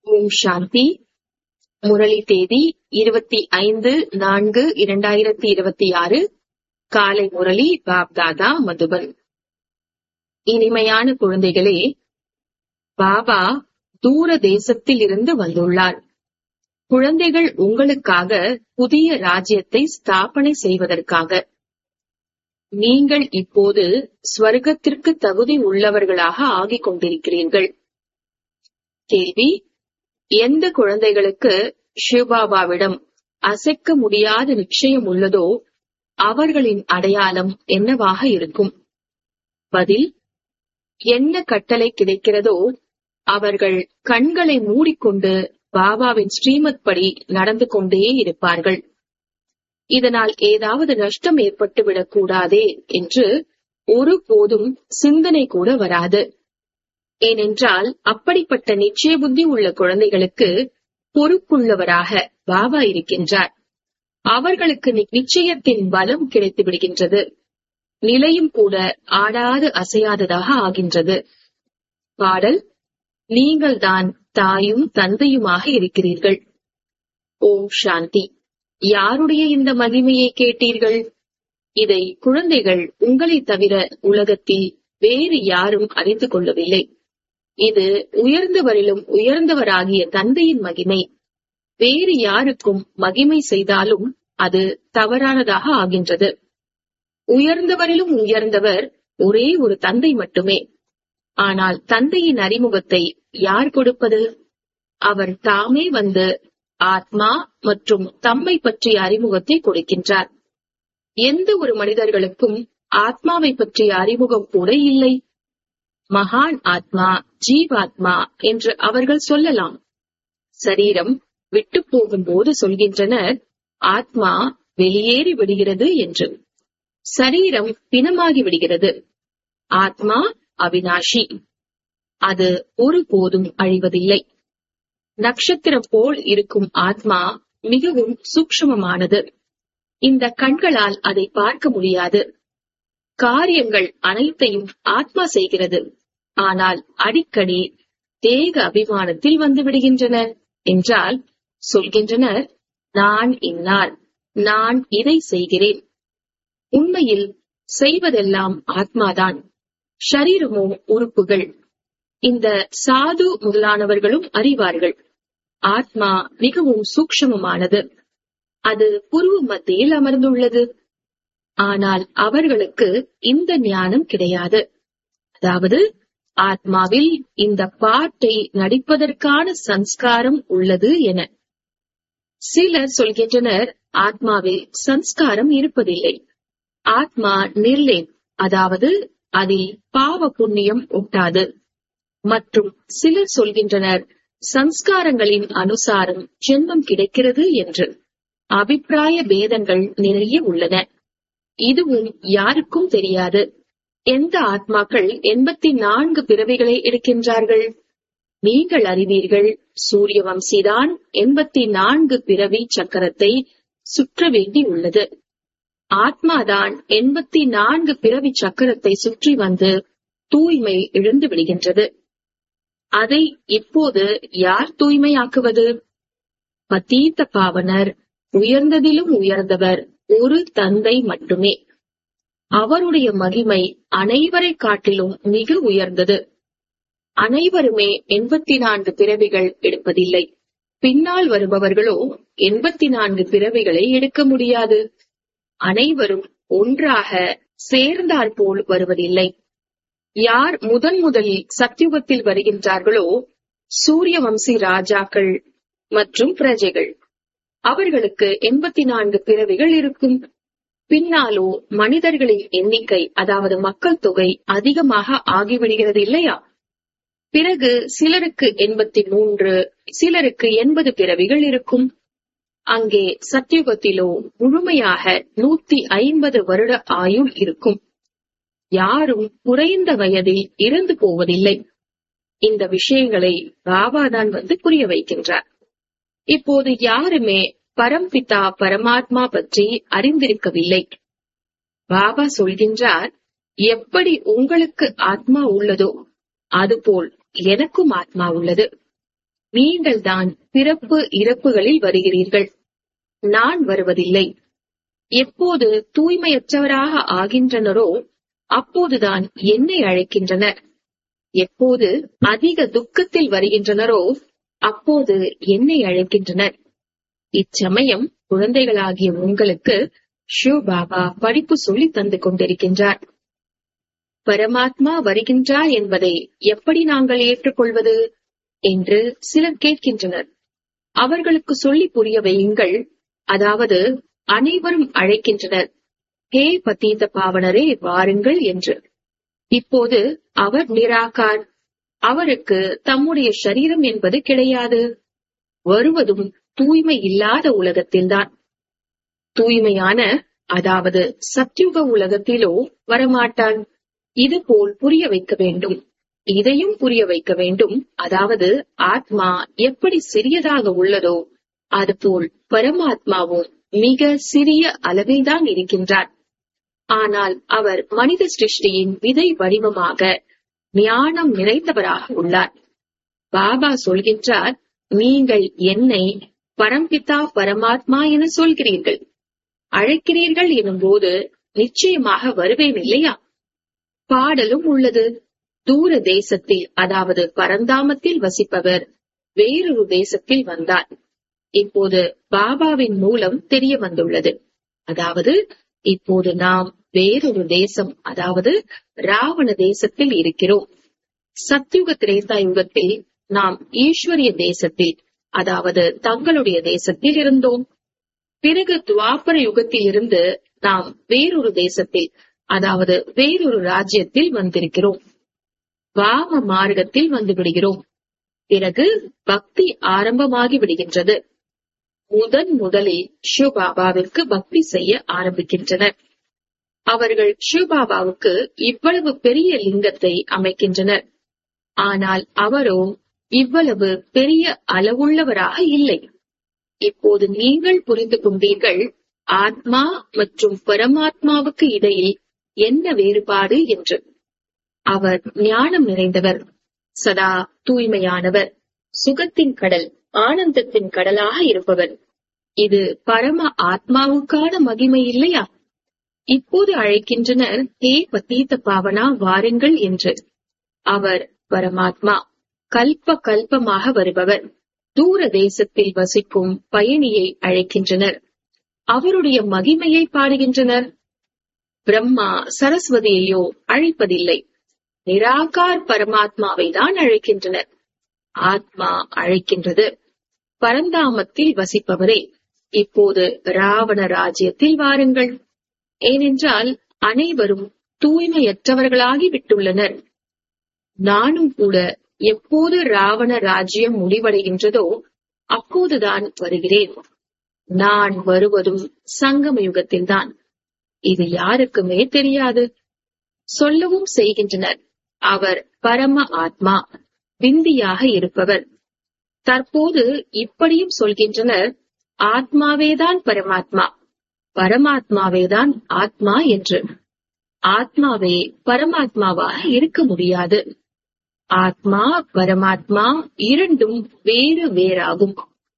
ஓம் சாந்தி முரளி தேதி இருபத்தி ஐந்து நான்கு இரண்டாயிரத்தி இருபத்தி ஆறு காலை முரளி பாப்தாதா மதுபன் இனிமையான குழந்தைகளே பாபா தூர தேசத்தில் இருந்து வந்துள்ளார் குழந்தைகள் உங்களுக்காக புதிய ராஜ்யத்தை ஸ்தாபனை செய்வதற்காக நீங்கள் இப்போது ஸ்வர்க்கத்திற்கு தகுதி உள்ளவர்களாக ஆகிக் கொண்டிருக்கிறீர்கள் கேள்வி எந்த குழந்தைகளுக்கு சிவபாபாவிடம் அசைக்க முடியாத நிச்சயம் உள்ளதோ அவர்களின் அடையாளம் என்னவாக இருக்கும் பதில் என்ன கட்டளை கிடைக்கிறதோ அவர்கள் கண்களை மூடிக்கொண்டு பாபாவின் ஸ்ரீமத் படி நடந்து கொண்டே இருப்பார்கள் இதனால் ஏதாவது நஷ்டம் ஏற்பட்டு விடக்கூடாதே என்று ஒருபோதும் சிந்தனை கூட வராது ஏனென்றால் அப்படிப்பட்ட நிச்சய புத்தி உள்ள குழந்தைகளுக்கு பொறுப்புள்ளவராக பாபா இருக்கின்றார் அவர்களுக்கு நிச்சயத்தின் பலம் கிடைத்து விடுகின்றது நிலையும் கூட ஆடாது அசையாததாக ஆகின்றது பாடல் நீங்கள் தான் தாயும் தந்தையுமாக இருக்கிறீர்கள் ஓம் சாந்தி யாருடைய இந்த மகிமையை கேட்டீர்கள் இதை குழந்தைகள் உங்களை தவிர உலகத்தில் வேறு யாரும் அறிந்து கொள்ளவில்லை இது உயர்ந்தவரிலும் உயர்ந்தவராகிய தந்தையின் மகிமை வேறு யாருக்கும் மகிமை செய்தாலும் அது தவறானதாக ஆகின்றது உயர்ந்தவரிலும் உயர்ந்தவர் ஒரே ஒரு தந்தை மட்டுமே ஆனால் தந்தையின் அறிமுகத்தை யார் கொடுப்பது அவர் தாமே வந்து ஆத்மா மற்றும் தம்மை பற்றிய அறிமுகத்தை கொடுக்கின்றார் எந்த ஒரு மனிதர்களுக்கும் ஆத்மாவை பற்றிய அறிமுகம் கூட இல்லை மகான் ஆத்மா ஜீவாத்மா என்று அவர்கள் சொல்லலாம் சரீரம் விட்டு போகும்போது சொல்கின்றனர் ஆத்மா வெளியேறி விடுகிறது என்று சரீரம் பிணமாகி விடுகிறது ஆத்மா அவினாஷி அது ஒருபோதும் அழிவதில்லை நட்சத்திரம் போல் இருக்கும் ஆத்மா மிகவும் சூக்ஷமமானது இந்த கண்களால் அதை பார்க்க முடியாது காரியங்கள் அனைத்தையும் ஆத்மா செய்கிறது ஆனால் அடிக்கடி தேக அபிமானத்தில் வந்து விடுகின்றன என்றால் சொல்கின்றனர் நான் இன்னார் நான் இதை செய்கிறேன் உண்மையில் செய்வதெல்லாம் ஆத்மாதான் ஷரீரமோ உறுப்புகள் இந்த சாது முதலானவர்களும் அறிவார்கள் ஆத்மா மிகவும் சூக்ஷமமானது அது புருவ மத்தியில் அமர்ந்துள்ளது ஆனால் அவர்களுக்கு இந்த ஞானம் கிடையாது அதாவது ஆத்மாவில் இந்த பாட்டை நடிப்பதற்கான சன்ஸ்காரம் உள்ளது என சிலர் சொல்கின்றனர் ஆத்மாவில் சன்ஸ்காரம் இருப்பதில்லை ஆத்மா நிர்லேன் அதாவது அதில் பாவ புண்ணியம் ஒட்டாது மற்றும் சிலர் சொல்கின்றனர் சன்ஸ்காரங்களின் அனுசாரம் ஜென்மம் கிடைக்கிறது என்று அபிப்பிராய பேதங்கள் நிறைய உள்ளன இதுவும் யாருக்கும் தெரியாது எந்த ஆத்மாக்கள் எண்பத்தி நான்கு பிறவிகளை எடுக்கின்றார்கள் நீங்கள் அறிவீர்கள் சூரிய வம்சிதான் எண்பத்தி நான்கு பிறவி சக்கரத்தை சுற்ற வேண்டி உள்ளது ஆத்மாதான் எண்பத்தி நான்கு பிறவி சக்கரத்தை சுற்றி வந்து தூய்மை இழந்து விடுகின்றது அதை இப்போது யார் தூய்மையாக்குவது பத்தீத்த பாவனர் உயர்ந்ததிலும் உயர்ந்தவர் ஒரு தந்தை மட்டுமே அவருடைய மகிமை அனைவரை காட்டிலும் மிக உயர்ந்தது அனைவருமே எண்பத்தி நான்கு பிறவிகள் எடுப்பதில்லை பின்னால் வருபவர்களோ எண்பத்தி நான்கு பிறவிகளை எடுக்க முடியாது அனைவரும் ஒன்றாக சேர்ந்தால் போல் வருவதில்லை யார் முதன் முதலில் சத்தியுகத்தில் வருகின்றார்களோ சூரிய வம்சி ராஜாக்கள் மற்றும் பிரஜைகள் அவர்களுக்கு எண்பத்தி நான்கு பிறவிகள் இருக்கும் பின்னாலோ மனிதர்களின் எண்ணிக்கை அதாவது மக்கள் தொகை அதிகமாக ஆகிவிடுகிறது இல்லையா பிறகு சிலருக்கு எண்பத்தி மூன்று சிலருக்கு எண்பது பிறவிகள் இருக்கும் அங்கே சத்தியுகத்திலோ முழுமையாக நூத்தி ஐம்பது வருட ஆயுள் இருக்கும் யாரும் குறைந்த வயதில் இறந்து போவதில்லை இந்த விஷயங்களை பாபாதான் வந்து புரிய வைக்கின்றார் இப்போது யாருமே பரம்பிதா பரமாத்மா பற்றி அறிந்திருக்கவில்லை பாபா சொல்கின்றார் எப்படி உங்களுக்கு ஆத்மா உள்ளதோ அதுபோல் எனக்கும் ஆத்மா உள்ளது நீங்கள் தான் பிறப்பு இறப்புகளில் வருகிறீர்கள் நான் வருவதில்லை எப்போது தூய்மையற்றவராக ஆகின்றனரோ அப்போதுதான் என்னை அழைக்கின்றனர் எப்போது அதிக துக்கத்தில் வருகின்றனரோ அப்போது என்னை அழைக்கின்றனர் இச்சமயம் குழந்தைகளாகிய உங்களுக்கு ஷிவ் பாபா படிப்பு சொல்லி தந்து கொண்டிருக்கின்றார் பரமாத்மா வருகின்றார் என்பதை எப்படி நாங்கள் ஏற்றுக்கொள்வது என்று சிலர் கேட்கின்றனர் அவர்களுக்கு சொல்லி புரிய வையுங்கள் அதாவது அனைவரும் அழைக்கின்றனர் ஹே பத்தீத பாவனரே வாருங்கள் என்று இப்போது அவர் நிராகார் அவருக்கு தம்முடைய சரீரம் என்பது கிடையாது வருவதும் தூய்மை இல்லாத உலகத்தில்தான் தூய்மையான அதாவது சத்யுக உலகத்திலோ வரமாட்டான் இது போல் புரிய வைக்க வேண்டும் இதையும் புரிய வைக்க வேண்டும் அதாவது ஆத்மா எப்படி சிறியதாக உள்ளதோ அதுபோல் பரமாத்மாவும் மிக சிறிய அளவில்தான் இருக்கின்றார் ஆனால் அவர் மனித சிருஷ்டியின் விதை வடிவமாக ஞானம் நிறைந்தவராக உள்ளார் பாபா சொல்கின்றார் நீங்கள் என்னை பரம்பிதா பரமாத்மா என சொல்கிறீர்கள் அழைக்கிறீர்கள் எனும்போது நிச்சயமாக வருவேன் இல்லையா பாடலும் உள்ளது தூர தேசத்தில் அதாவது பரந்தாமத்தில் வசிப்பவர் வேறொரு தேசத்தில் வந்தார் இப்போது பாபாவின் மூலம் தெரிய வந்துள்ளது அதாவது இப்போது நாம் வேறொரு தேசம் அதாவது ராவண தேசத்தில் இருக்கிறோம் சத்யுக திரேதா யுகத்தில் நாம் ஈஸ்வரிய தேசத்தில் அதாவது தங்களுடைய தேசத்தில் இருந்தோம் பிறகு துவாபர யுகத்தில் இருந்து நாம் வேறொரு தேசத்தில் அதாவது வேறொரு ராஜ்யத்தில் வந்திருக்கிறோம் வாம மார்க்கத்தில் வந்து விடுகிறோம் பிறகு பக்தி ஆரம்பமாகி விடுகின்றது முதன் முதலில் சிவபாபாவிற்கு பக்தி செய்ய ஆரம்பிக்கின்றனர் அவர்கள் சிவபாபாவுக்கு இவ்வளவு பெரிய லிங்கத்தை அமைக்கின்றனர் ஆனால் அவரோ இவ்வளவு பெரிய அளவுள்ளவராக இல்லை இப்போது நீங்கள் புரிந்து கொண்டீர்கள் ஆத்மா மற்றும் பரமாத்மாவுக்கு இடையில் என்ன வேறுபாடு என்று அவர் ஞானம் நிறைந்தவர் சதா தூய்மையானவர் சுகத்தின் கடல் ஆனந்தத்தின் கடலாக இருப்பவர் இது பரம ஆத்மாவுக்கான மகிமை இல்லையா இப்போது அழைக்கின்றனர் ஹே பத்தீத்த பாவனா வாருங்கள் என்று அவர் பரமாத்மா கல்ப கல்பமாக வருபவர் தூர தேசத்தில் வசிக்கும் பயணியை அழைக்கின்றனர் அவருடைய மகிமையை பாடுகின்றனர் பிரம்மா சரஸ்வதியையோ அழைப்பதில்லை நிராகார் பரமாத்மாவை தான் அழைக்கின்றனர் ஆத்மா அழைக்கின்றது பரந்தாமத்தில் வசிப்பவரே இப்போது ராவண ராஜ்யத்தில் வாருங்கள் ஏனென்றால் அனைவரும் தூய்மையற்றவர்களாகி விட்டுள்ளனர் நானும் கூட எப்போது ராவண ராஜ்யம் முடிவடைகின்றதோ அப்போதுதான் வருகிறேன் நான் வருவதும் சங்கம யுகத்தில்தான் இது யாருக்குமே தெரியாது சொல்லவும் செய்கின்றனர் அவர் பரம ஆத்மா விந்தியாக இருப்பவர் தற்போது இப்படியும் சொல்கின்றனர் ஆத்மாவேதான் பரமாத்மா பரமாத்மாவேதான் ஆத்மா என்று ஆத்மாவே பரமாத்மாவாக இருக்க முடியாது ஆத்மா பரமாத்மா இரண்டும் வேறு வேறாகும்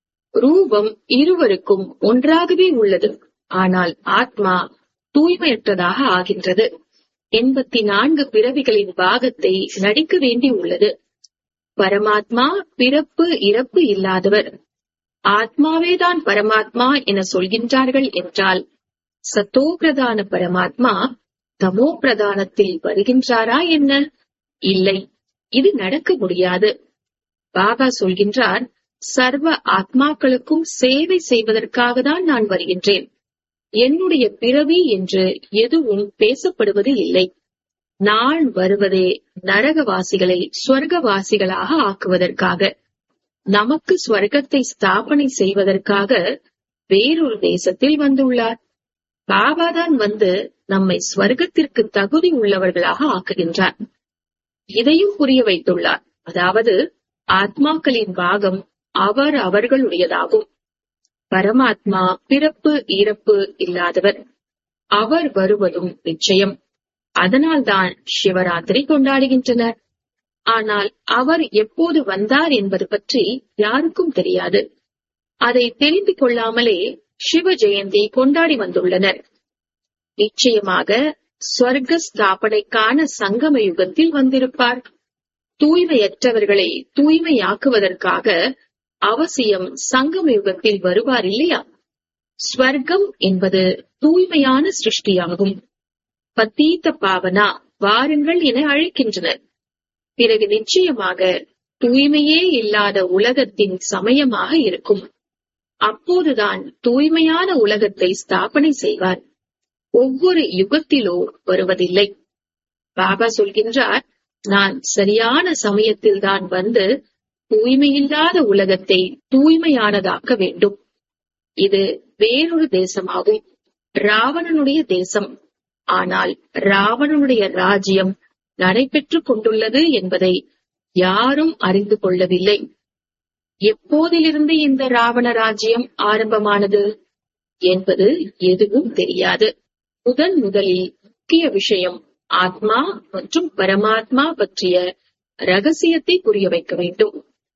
ரூபம் இருவருக்கும் ஒன்றாகவே உள்ளது ஆனால் ஆத்மா தூய்மையற்றதாக ஆகின்றது எண்பத்தி நான்கு பிறவிகளின் பாகத்தை நடிக்க வேண்டி உள்ளது பரமாத்மா பிறப்பு இறப்பு இல்லாதவர் ஆத்மாவேதான் பரமாத்மா என சொல்கின்றார்கள் என்றால் சத்தோ பிரதான பரமாத்மா தமோ பிரதானத்தில் வருகின்றாரா என்ன இல்லை இது நடக்க முடியாது பாபா சொல்கின்றார் சர்வ ஆத்மாக்களுக்கும் சேவை செய்வதற்காக தான் நான் வருகின்றேன் என்னுடைய பிறவி என்று எதுவும் பேசப்படுவது இல்லை நான் வருவதே நரகவாசிகளை ஸ்வர்கவாசிகளாக ஆக்குவதற்காக நமக்கு ஸ்வர்க்கத்தை ஸ்தாபனை செய்வதற்காக வேறொரு தேசத்தில் வந்துள்ளார் பாபாதான் வந்து நம்மை ஸ்வர்க்கத்திற்கு தகுதி உள்ளவர்களாக ஆக்குகின்றார் இதையும் புரிய வைத்துள்ளார் அதாவது ஆத்மாக்களின் பாகம் அவர் அவர்களுடையதாகும் பரமாத்மா பிறப்பு இறப்பு இல்லாதவர் அவர் வருவதும் நிச்சயம் அதனால்தான் சிவராத்திரி கொண்டாடுகின்றனர் ஆனால் அவர் எப்போது வந்தார் என்பது பற்றி யாருக்கும் தெரியாது அதை தெரிந்து கொள்ளாமலே சிவ ஜெயந்தி கொண்டாடி வந்துள்ளனர் நிச்சயமாக ஸ்வர்க்க ஸ்தாபனைக்கான சங்கம யுகத்தில் வந்திருப்பார் தூய்மையற்றவர்களை தூய்மையாக்குவதற்காக அவசியம் சங்கம யுகத்தில் வருவார் இல்லையா ஸ்வர்க்கம் என்பது தூய்மையான சிருஷ்டியாகும் பத்தீத்த பாவனா வாருங்கள் என அழைக்கின்றனர் பிறகு நிச்சயமாக தூய்மையே இல்லாத உலகத்தின் சமயமாக இருக்கும் அப்போதுதான் தூய்மையான உலகத்தை ஸ்தாபனை செய்வார் ஒவ்வொரு யுகத்திலோ வருவதில்லை பாபா சொல்கின்றார் நான் சரியான சமயத்தில் தான் வந்து தூய்மையில்லாத உலகத்தை தூய்மையானதாக்க வேண்டும் இது வேறொரு தேசமாகும் ராவணனுடைய தேசம் ஆனால் ராவணனுடைய ராஜ்யம் நடைபெற்றுக் கொண்டுள்ளது என்பதை யாரும் அறிந்து கொள்ளவில்லை எப்போதிலிருந்து இந்த ராவண ராஜ்யம் ஆரம்பமானது என்பது எதுவும் தெரியாது முதன் முதலில் முக்கிய விஷயம் ஆத்மா மற்றும் பரமாத்மா பற்றிய ரகசியத்தை புரிய வைக்க வேண்டும்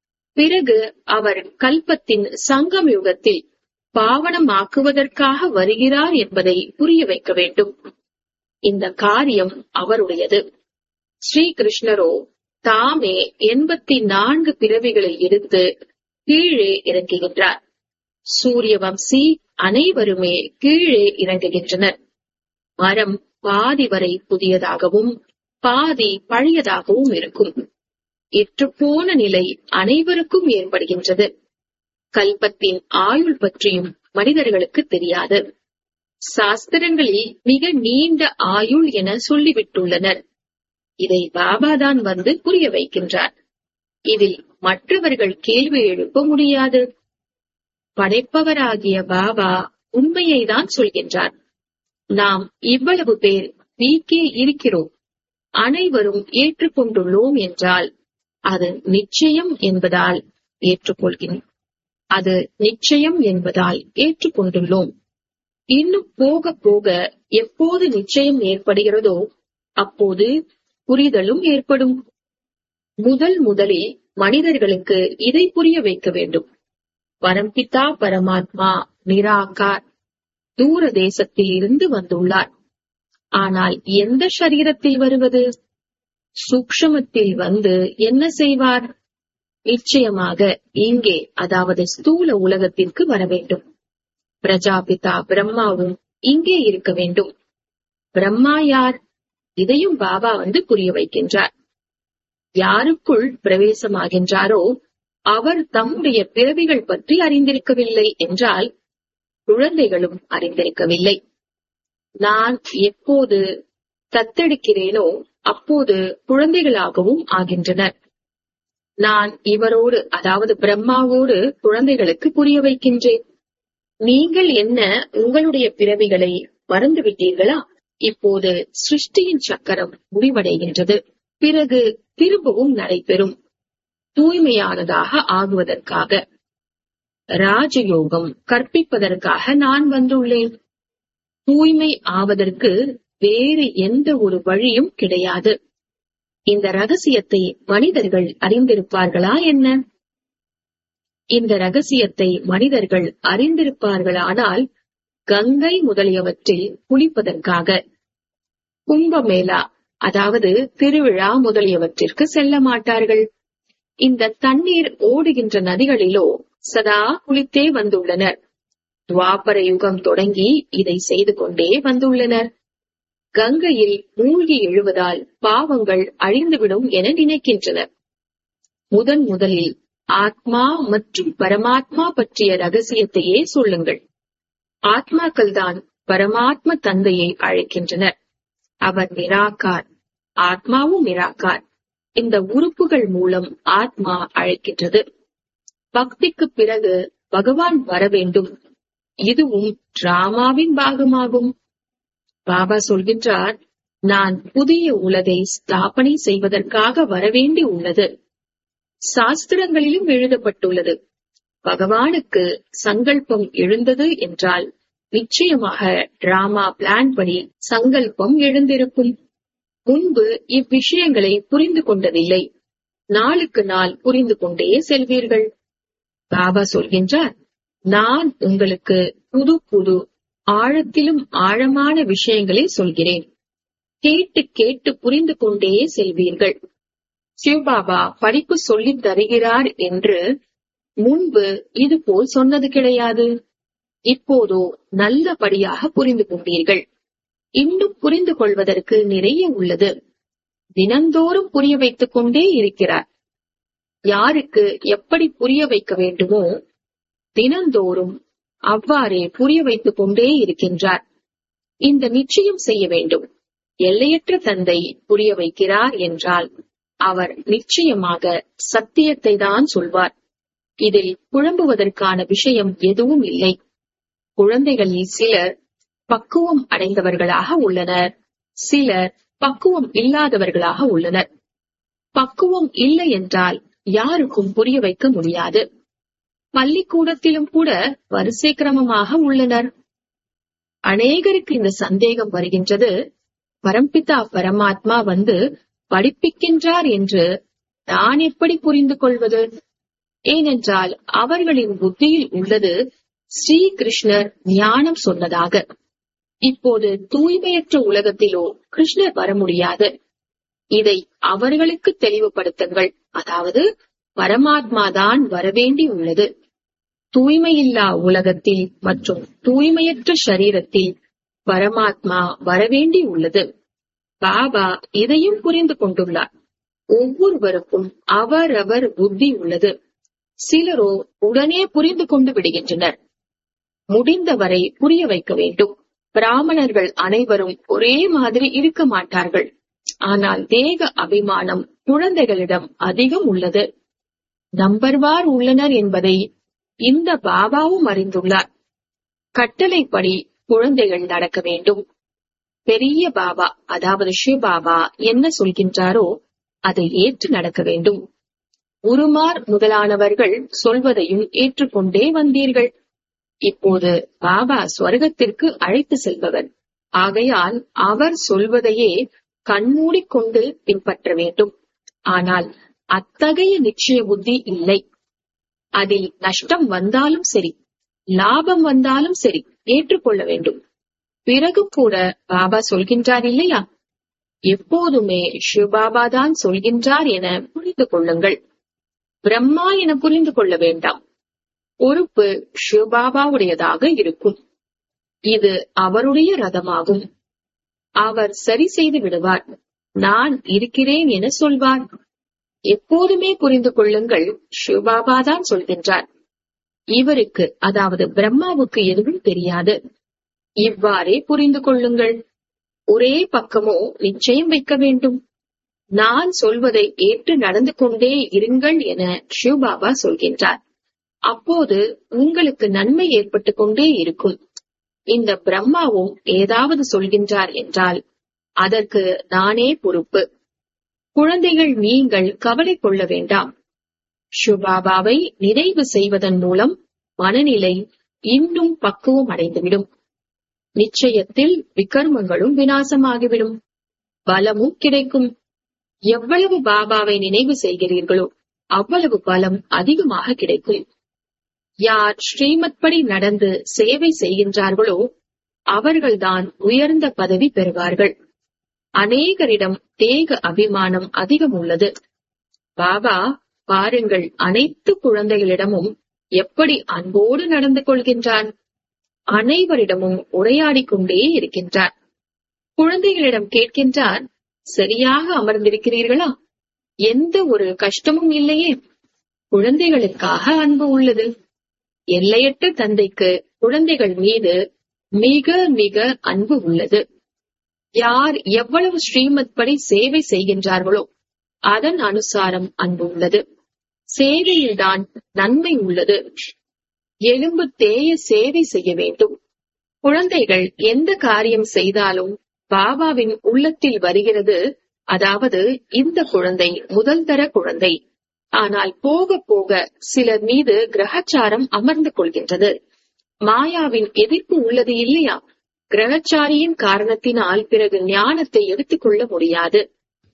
பிறகு அவர் கல்பத்தின் சங்கம் யுகத்தில் பாவனமாக்குவதற்காக வருகிறார் என்பதை புரிய வைக்க வேண்டும் இந்த காரியம் அவருடையது ஸ்ரீகிருஷ்ணரோ தாமே எண்பத்தி நான்கு பிறவிகளை எடுத்து கீழே இறங்குகின்றார் சூரிய வம்சி அனைவருமே கீழே இறங்குகின்றனர் மரம் பாதி வரை புதியதாகவும் பாதி பழையதாகவும் இருக்கும் இற்றுப்போன நிலை அனைவருக்கும் ஏற்படுகின்றது கல்பத்தின் ஆயுள் பற்றியும் மனிதர்களுக்கு தெரியாது சாஸ்திரங்களில் மிக நீண்ட ஆயுள் என சொல்லிவிட்டுள்ளனர் இதை பாபாதான் வந்து புரிய வைக்கின்றார் இதில் மற்றவர்கள் கேள்வி எழுப்ப முடியாது படைப்பவராகிய பாபா உண்மையை தான் சொல்கின்றார் நாம் இவ்வளவு பேர் வீக்கே இருக்கிறோம் அனைவரும் ஏற்றுக்கொண்டுள்ளோம் என்றால் அது நிச்சயம் என்பதால் ஏற்றுக்கொள்கிறேன் அது நிச்சயம் என்பதால் ஏற்றுக்கொண்டுள்ளோம் இன்னும் போக போக எப்போது நிச்சயம் ஏற்படுகிறதோ அப்போது புரிதலும் ஏற்படும் முதல் முதலில் மனிதர்களுக்கு இதை புரிய வைக்க வேண்டும் பரம்பிதா பரமாத்மா நிராகார் தூர தேசத்தில் இருந்து வந்துள்ளார் ஆனால் எந்த சரீரத்தில் வருவது சூக்ஷமத்தில் வந்து என்ன செய்வார் நிச்சயமாக இங்கே அதாவது ஸ்தூல உலகத்திற்கு வர வேண்டும் பிரஜாபிதா பிரம்மாவும் இங்கே இருக்க வேண்டும் பிரம்மா யார் இதையும் பாபா வந்து புரிய வைக்கின்றார் யாருக்குள் பிரவேசமாகின்றாரோ அவர் தம்முடைய பிறவிகள் பற்றி அறிந்திருக்கவில்லை என்றால் குழந்தைகளும் அறிந்திருக்கவில்லை நான் எப்போது தத்தெடுக்கிறேனோ அப்போது குழந்தைகளாகவும் ஆகின்றனர் நான் இவரோடு அதாவது பிரம்மாவோடு குழந்தைகளுக்கு புரிய வைக்கின்றேன் நீங்கள் என்ன உங்களுடைய பிறவிகளை மறந்துவிட்டீர்களா இப்போது சிருஷ்டியின் சக்கரம் முடிவடைகின்றது பிறகு திரும்பவும் நடைபெறும் தூய்மையானதாக ஆகுவதற்காக ராஜயோகம் கற்பிப்பதற்காக நான் வந்துள்ளேன் தூய்மை ஆவதற்கு வேறு எந்த ஒரு வழியும் கிடையாது இந்த ரகசியத்தை மனிதர்கள் அறிந்திருப்பார்களா என்ன இந்த ரகசியத்தை மனிதர்கள் அறிந்திருப்பார்களானால் கங்கை முதலியவற்றில் குளிப்பதற்காக கும்பமேளா அதாவது திருவிழா முதலியவற்றிற்கு செல்ல மாட்டார்கள் இந்த தண்ணீர் ஓடுகின்ற நதிகளிலோ சதா குளித்தே வந்துள்ளனர் துவாபர யுகம் தொடங்கி இதை செய்து கொண்டே வந்துள்ளனர் கங்கையில் மூழ்கி எழுவதால் பாவங்கள் அழிந்துவிடும் என நினைக்கின்றனர் முதன் முதலில் ஆத்மா மற்றும் பரமாத்மா பற்றிய ரகசியத்தையே சொல்லுங்கள் ஆத்மாக்கள் தான் பரமாத்ம தந்தையை அழைக்கின்றனர் அவர் நிராகார் ஆத்மாவும் நிராகார் இந்த உறுப்புகள் மூலம் ஆத்மா அழைக்கின்றது பக்திக்கு பிறகு பகவான் வர வேண்டும் இதுவும் டிராமாவின் பாகமாகும் பாபா சொல்கின்றார் நான் புதிய உலகை ஸ்தாபனை செய்வதற்காக வரவேண்டி உள்ளது சாஸ்திரங்களிலும் எழுதப்பட்டுள்ளது பகவானுக்கு சங்கல்பம் எழுந்தது என்றால் நிச்சயமாக டிராமா பிளான் படி சங்கல்பம் எழுந்திருக்கும் முன்பு இவ்விஷயங்களை புரிந்து கொண்டதில்லை நாளுக்கு நாள் புரிந்து கொண்டே செல்வீர்கள் பாபா சொல்கின்றார் நான் உங்களுக்கு புது புது ஆழத்திலும் ஆழமான விஷயங்களை சொல்கிறேன் கேட்டு கேட்டு புரிந்து கொண்டே செல்வீர்கள் சிவபாபா படிப்பு சொல்லித் தருகிறார் என்று முன்பு இது போல் சொன்னது கிடையாது இப்போதோ நல்லபடியாக புரிந்து கொண்டீர்கள் இன்னும் புரிந்து கொள்வதற்கு நிறைய உள்ளது தினந்தோறும் புரிய வைத்துக் கொண்டே இருக்கிறார் யாருக்கு எப்படி புரிய வைக்க வேண்டுமோ தினந்தோறும் அவ்வாறே புரிய வைத்துக் கொண்டே இருக்கின்றார் இந்த நிச்சயம் செய்ய வேண்டும் எல்லையற்ற தந்தை புரிய வைக்கிறார் என்றால் அவர் நிச்சயமாக சத்தியத்தை தான் சொல்வார் இதில் குழம்புவதற்கான விஷயம் எதுவும் இல்லை குழந்தைகளில் சிலர் பக்குவம் அடைந்தவர்களாக உள்ளனர் சிலர் பக்குவம் இல்லாதவர்களாக உள்ளனர் பக்குவம் இல்லை என்றால் யாருக்கும் புரிய வைக்க முடியாது பள்ளிக்கூடத்திலும் கூட வரிசை கிரமமாக உள்ளனர் அநேகருக்கு இந்த சந்தேகம் வருகின்றது பரம்பிதா பரமாத்மா வந்து படிப்பிக்கின்றார் என்று நான் எப்படி புரிந்து கொள்வது ஏனென்றால் அவர்களின் புத்தியில் உள்ளது ஸ்ரீ கிருஷ்ணர் ஞானம் சொன்னதாக இப்போது தூய்மையற்ற உலகத்திலோ கிருஷ்ணர் வர முடியாது இதை அவர்களுக்கு தெளிவுபடுத்துங்கள் அதாவது பரமாத்மா தான் வரவேண்டி உள்ளது தூய்மையில்லா உலகத்தில் மற்றும் தூய்மையற்ற சரீரத்தில் பரமாத்மா வரவேண்டி உள்ளது பாபா இதையும் புரிந்து கொண்டுள்ளார் ஒவ்வொருவருக்கும் அவரவர் புத்தி உள்ளது சிலரோ உடனே புரிந்து கொண்டு விடுகின்றனர் முடிந்தவரை புரிய வைக்க வேண்டும் பிராமணர்கள் அனைவரும் ஒரே மாதிரி இருக்க மாட்டார்கள் ஆனால் தேக அபிமானம் குழந்தைகளிடம் அதிகம் உள்ளது நம்பர்வார் உள்ளனர் என்பதை இந்த பாபாவும் அறிந்துள்ளார் கட்டளைப்படி குழந்தைகள் நடக்க வேண்டும் பெரிய பாபா அதாவது சிவபாபா என்ன சொல்கின்றாரோ அதை ஏற்று நடக்க வேண்டும் உருமார் முதலானவர்கள் சொல்வதையும் ஏற்றுக்கொண்டே வந்தீர்கள் இப்போது பாபா ஸ்வர்க்கத்திற்கு அழைத்து செல்பவர் ஆகையால் அவர் சொல்வதையே கண்மூடிக்கொண்டு பின்பற்ற வேண்டும் ஆனால் அத்தகைய நிச்சய புத்தி இல்லை அதில் நஷ்டம் வந்தாலும் சரி லாபம் வந்தாலும் சரி ஏற்றுக்கொள்ள வேண்டும் பிறகு கூட பாபா சொல்கின்றார் இல்லையா எப்போதுமே சிவபாபா தான் சொல்கின்றார் என புரிந்து கொள்ளுங்கள் பிரம்மா என புரிந்து கொள்ள வேண்டாம் பொறுப்பு சிவபாபாவுடையதாக இருக்கும் இது அவருடைய ரதமாகும் அவர் சரி செய்து விடுவார் நான் இருக்கிறேன் என சொல்வார் எப்போதுமே புரிந்து கொள்ளுங்கள் சிவபாபா தான் சொல்கின்றார் இவருக்கு அதாவது பிரம்மாவுக்கு எதுவும் தெரியாது இவ்வாறே புரிந்து கொள்ளுங்கள் ஒரே பக்கமோ நிச்சயம் வைக்க வேண்டும் நான் சொல்வதை ஏற்று நடந்து கொண்டே இருங்கள் என சிவபாபா சொல்கின்றார் அப்போது உங்களுக்கு நன்மை ஏற்பட்டுக் கொண்டே இருக்கும் இந்த பிரம்மாவும் ஏதாவது சொல்கின்றார் என்றால் அதற்கு நானே பொறுப்பு குழந்தைகள் நீங்கள் கவலை கொள்ள வேண்டாம் சுபாபாவை நினைவு செய்வதன் மூலம் மனநிலை இன்னும் பக்குவம் அடைந்துவிடும் நிச்சயத்தில் விகர்மங்களும் வினாசமாகிவிடும் பலமும் கிடைக்கும் எவ்வளவு பாபாவை நினைவு செய்கிறீர்களோ அவ்வளவு பலம் அதிகமாக கிடைக்கும் யார் ஸ்ரீமத் படி நடந்து சேவை செய்கின்றார்களோ அவர்கள்தான் உயர்ந்த பதவி பெறுவார்கள் அநேகரிடம் தேக அபிமானம் அதிகம் உள்ளது பாபா பாருங்கள் அனைத்து குழந்தைகளிடமும் எப்படி அன்போடு நடந்து கொள்கின்றார் அனைவரிடமும் உரையாடிக் கொண்டே இருக்கின்றார் குழந்தைகளிடம் கேட்கின்றார் சரியாக அமர்ந்திருக்கிறீர்களா எந்த ஒரு கஷ்டமும் இல்லையே குழந்தைகளுக்காக அன்பு உள்ளது எல்லையற்ற தந்தைக்கு குழந்தைகள் மீது மிக மிக அன்பு உள்ளது யார் எவ்வளவு ஸ்ரீமத் படி சேவை செய்கின்றார்களோ அதன் அனுசாரம் அன்பு உள்ளது சேவையில்தான் நன்மை உள்ளது எலும்பு தேய சேவை செய்ய வேண்டும் குழந்தைகள் எந்த காரியம் செய்தாலும் பாபாவின் உள்ளத்தில் வருகிறது அதாவது இந்த குழந்தை முதல் தர குழந்தை ஆனால் போக போக சிலர் மீது கிரகச்சாரம் அமர்ந்து கொள்கின்றது மாயாவின் எதிர்ப்பு உள்ளது இல்லையா கிரகச்சாரியின் காரணத்தினால் பிறகு ஞானத்தை எடுத்துக்கொள்ள முடியாது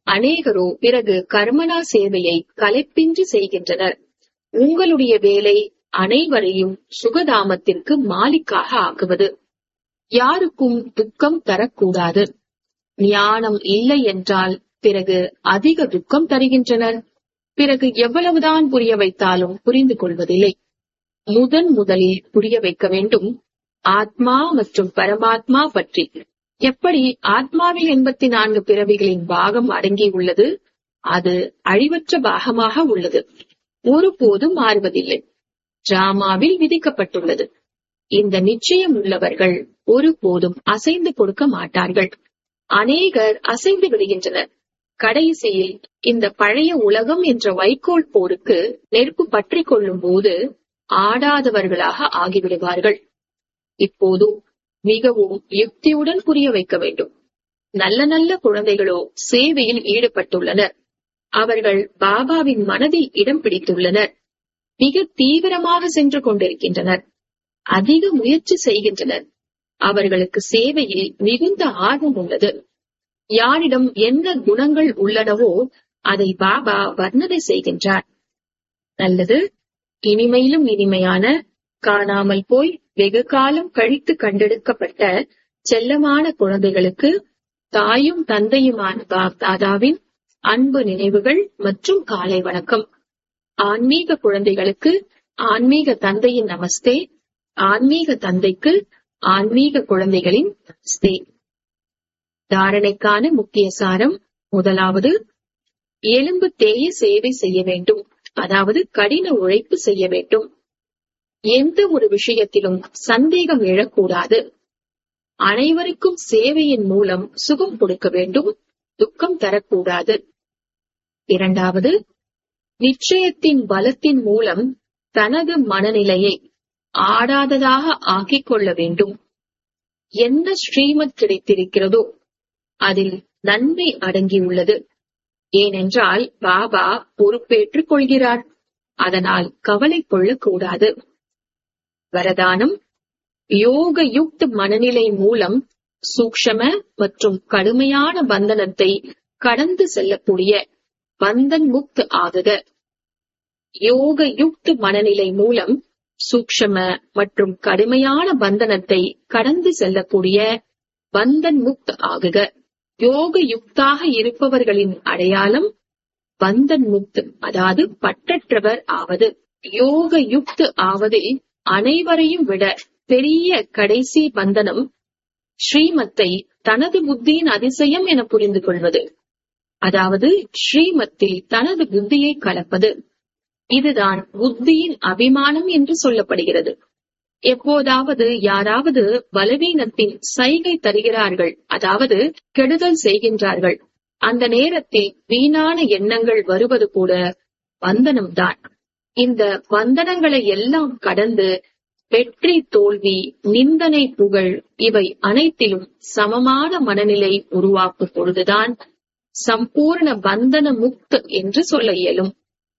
அநேகரோ பிறகு கர்மனா சேவையை கலைப்பின்றி செய்கின்றனர் உங்களுடைய வேலை அனைவரையும் சுகதாமத்திற்கு மாலிக்காக ஆக்குவது யாருக்கும் துக்கம் தரக்கூடாது ஞானம் இல்லை என்றால் பிறகு அதிக துக்கம் தருகின்றனர் பிறகு எவ்வளவுதான் புரிய வைத்தாலும் புரிந்து கொள்வதில்லை முதன் முதலில் புரிய வைக்க வேண்டும் ஆத்மா மற்றும் பரமாத்மா பற்றி எப்படி ஆத்மாவில் எண்பத்தி நான்கு பிறவிகளின் பாகம் அடங்கி உள்ளது அது அழிவற்ற பாகமாக உள்ளது ஒருபோதும் மாறுவதில்லை டிராமாவில் விதிக்கப்பட்டுள்ளது இந்த நிச்சயம் உள்ளவர்கள் ஒருபோதும் அசைந்து கொடுக்க மாட்டார்கள் அநேகர் அசைந்து விடுகின்றனர் கடைசியில் இந்த பழைய உலகம் என்ற வைக்கோல் போருக்கு நெருப்பு பற்றி கொள்ளும் போது ஆடாதவர்களாக ஆகிவிடுவார்கள் இப்போது மிகவும் யுக்தியுடன் புரிய வைக்க வேண்டும் நல்ல நல்ல குழந்தைகளோ சேவையில் ஈடுபட்டுள்ளனர் அவர்கள் பாபாவின் மனதில் இடம் பிடித்துள்ளனர் மிக தீவிரமாக சென்று கொண்டிருக்கின்றனர் அதிக முயற்சி செய்கின்றனர் அவர்களுக்கு சேவையில் மிகுந்த ஆர்வம் உள்ளது யாரிடம் என்ன குணங்கள் உள்ளனவோ அதை பாபா வர்ணனை செய்கின்றார் நல்லது இனிமையிலும் இனிமையான காணாமல் போய் வெகு காலம் கழித்து கண்டெடுக்கப்பட்ட செல்லமான குழந்தைகளுக்கு தாயும் தந்தையுமான பாப் தாதாவின் அன்பு நினைவுகள் மற்றும் காலை வணக்கம் ஆன்மீக குழந்தைகளுக்கு ஆன்மீக தந்தையின் நமஸ்தே ஆன்மீக தந்தைக்கு ஆன்மீக குழந்தைகளின் நமஸ்தே தாரணைக்கான முக்கிய சாரம் முதலாவது எலும்பு தேய சேவை செய்ய வேண்டும் அதாவது கடின உழைப்பு செய்ய வேண்டும் எந்த ஒரு விஷயத்திலும் சந்தேகம் எழக்கூடாது அனைவருக்கும் சேவையின் மூலம் சுகம் கொடுக்க வேண்டும் துக்கம் தரக்கூடாது இரண்டாவது நிச்சயத்தின் பலத்தின் மூலம் தனது மனநிலையை ஆடாததாக ஆக்கிக் கொள்ள வேண்டும் என்ன ஸ்ரீமத் கிடைத்திருக்கிறதோ அதில் நன்மை அடங்கியுள்ளது ஏனென்றால் பாபா பொறுப்பேற்றுக் கொள்கிறார் அதனால் கவலை கொள்ளக்கூடாது வரதானம் யோக யுக்த மனநிலை மூலம் சூக்ஷம மற்றும் கடுமையான பந்தனத்தை கடந்து செல்லக்கூடிய பந்தன் முக்த் ஆகுக யோக யுக்த மனநிலை மூலம் சூக்ஷம மற்றும் கடுமையான பந்தனத்தை கடந்து செல்லக்கூடிய பந்தன் முக்த் ஆகுக யோக யுக்தாக இருப்பவர்களின் அடையாளம் பந்தன் முக்த் அதாவது பற்றற்றவர் ஆவது யோக யுக்த் ஆவதில் அனைவரையும் விட பெரிய கடைசி பந்தனம் ஸ்ரீமத்தை தனது புத்தியின் அதிசயம் என புரிந்து கொள்வது அதாவது ஸ்ரீமத்தில் தனது புத்தியை கலப்பது இதுதான் புத்தியின் அபிமானம் என்று சொல்லப்படுகிறது எப்போதாவது யாராவது பலவீனத்தின் சைகை தருகிறார்கள் அதாவது கெடுதல் செய்கின்றார்கள் அந்த நேரத்தில் வீணான எண்ணங்கள் வருவது கூட வந்தனம்தான் இந்த வந்தனங்களை எல்லாம் கடந்து வெற்றி தோல்வி நிந்தனை புகழ் இவை அனைத்திலும் சமமான மனநிலை உருவாக்கும் பொழுதுதான் சம்பூர்ண பந்தன முக்த் என்று சொல்ல இயலும்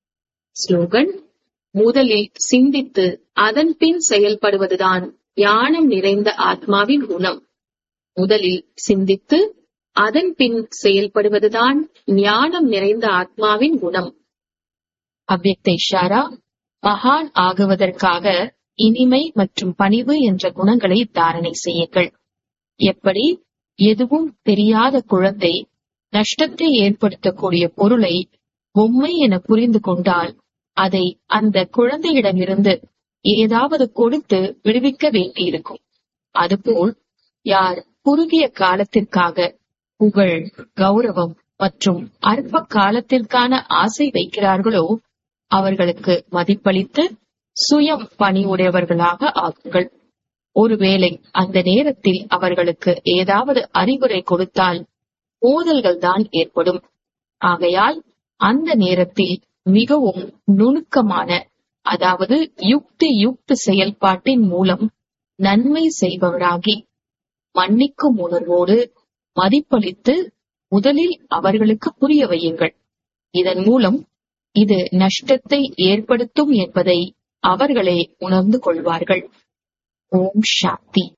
ஸ்லோகன் முதலில் சிந்தித்து அதன் பின் செயல்படுவதுதான் ஞானம் நிறைந்த ஆத்மாவின் குணம் முதலில் சிந்தித்து அதன் பின் செயல்படுவதுதான் ஞானம் நிறைந்த ஆத்மாவின் குணம் அவ்வக்த இஷாரா மகான் ஆகுவதற்காக இனிமை மற்றும் பணிவு என்ற குணங்களை தாரணை செய்யுங்கள் எப்படி எதுவும் தெரியாத குழந்தை நஷ்டத்தை ஏற்படுத்தக்கூடிய பொருளை பொம்மை என புரிந்து கொண்டால் அதை அந்த குழந்தையிடமிருந்து ஏதாவது கொடுத்து விடுவிக்க வேண்டியிருக்கும் அதுபோல் யார் குறுகிய காலத்திற்காக புகழ் கௌரவம் மற்றும் அற்ப காலத்திற்கான ஆசை வைக்கிறார்களோ அவர்களுக்கு மதிப்பளித்து சுயம் பணிவுடையவர்களாக ஆகுங்கள் ஒருவேளை அந்த நேரத்தில் அவர்களுக்கு ஏதாவது அறிவுரை கொடுத்தால் மோதல்கள் தான் ஏற்படும் ஆகையால் அந்த நேரத்தில் மிகவும் நுணுக்கமான அதாவது யுக்தி யுக்த செயல்பாட்டின் மூலம் நன்மை செய்பவராகி மன்னிக்கும் உணர்வோடு மதிப்பளித்து முதலில் அவர்களுக்கு புரிய வையுங்கள் இதன் மூலம் இது நஷ்டத்தை ஏற்படுத்தும் என்பதை அவர்களே உணர்ந்து கொள்வார்கள் ஓம் சாந்தி